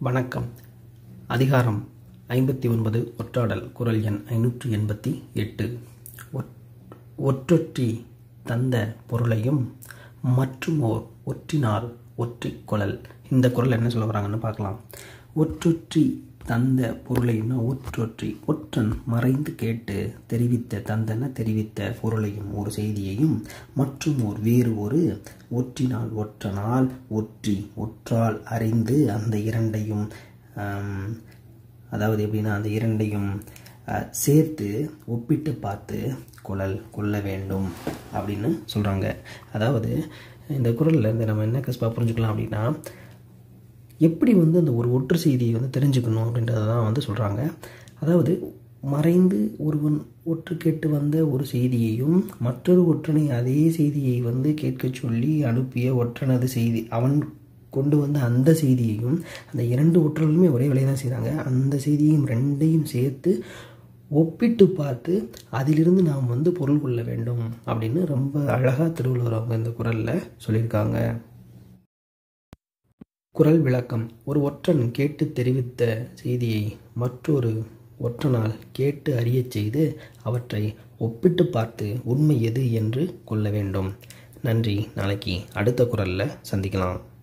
வணக்கம் அதிகாரம் ஐம்பத்தி ஒன்பது ஒற்றாடல் குரல் எண் ஐநூற்றி எண்பத்தி எட்டு ஒற்றொற்றி தந்த பொருளையும் மற்றுமோர் ஒற்றினால் ஒற்றிக் கொளல் இந்த குரல் என்ன சொல்ல வராங்கன்னு பார்க்கலாம் ஒற்றொற்றி தந்த பொருளையும்னா ஒற்றொற்றி ஒற்றன் மறைந்து கேட்டு தெரிவித்த தந்தன தெரிவித்த பொருளையும் ஒரு செய்தியையும் மற்றும் ஒரு வேறு ஒரு ஒற்றினால் ஒற்றனால் ஒற்றி ஒற்றால் அறிந்து அந்த இரண்டையும் அதாவது எப்படின்னா அந்த இரண்டையும் சேர்த்து ஒப்பிட்டு பார்த்து கொள்ளல் கொள்ள வேண்டும் அப்படின்னு சொல்கிறாங்க அதாவது இந்த குரலில் இருந்து நம்ம என்ன கஸ்பாக புரிஞ்சுக்கலாம் அப்படின்னா எப்படி வந்து அந்த ஒரு ஒற்று செய்தியை வந்து தெரிஞ்சுக்கணும் அப்படின்றத தான் வந்து சொல்கிறாங்க அதாவது மறைந்து ஒருவன் ஒற்று கேட்டு வந்த ஒரு செய்தியையும் மற்றொரு ஒற்றனை அதே செய்தியை வந்து கேட்க சொல்லி அனுப்பிய ஒற்றனது செய்தி அவன் கொண்டு வந்த அந்த செய்தியையும் அந்த இரண்டு ஒற்றர்களுமே ஒரே வேலையை தான் செய்கிறாங்க அந்த செய்தியையும் ரெண்டையும் சேர்த்து ஒப்பிட்டு பார்த்து அதிலிருந்து நாம் வந்து பொருள் கொள்ள வேண்டும் அப்படின்னு ரொம்ப அழகாக திருவள்ளுவர் அவங்க இந்த குரலில் சொல்லியிருக்காங்க குரல் விளக்கம் ஒரு ஒற்றன் கேட்டு தெரிவித்த செய்தியை மற்றொரு ஒற்றனால் கேட்டு அறியச் செய்து அவற்றை ஒப்பிட்டு பார்த்து உண்மை எது என்று கொள்ள வேண்டும் நன்றி நாளைக்கு அடுத்த குரலில் சந்திக்கலாம்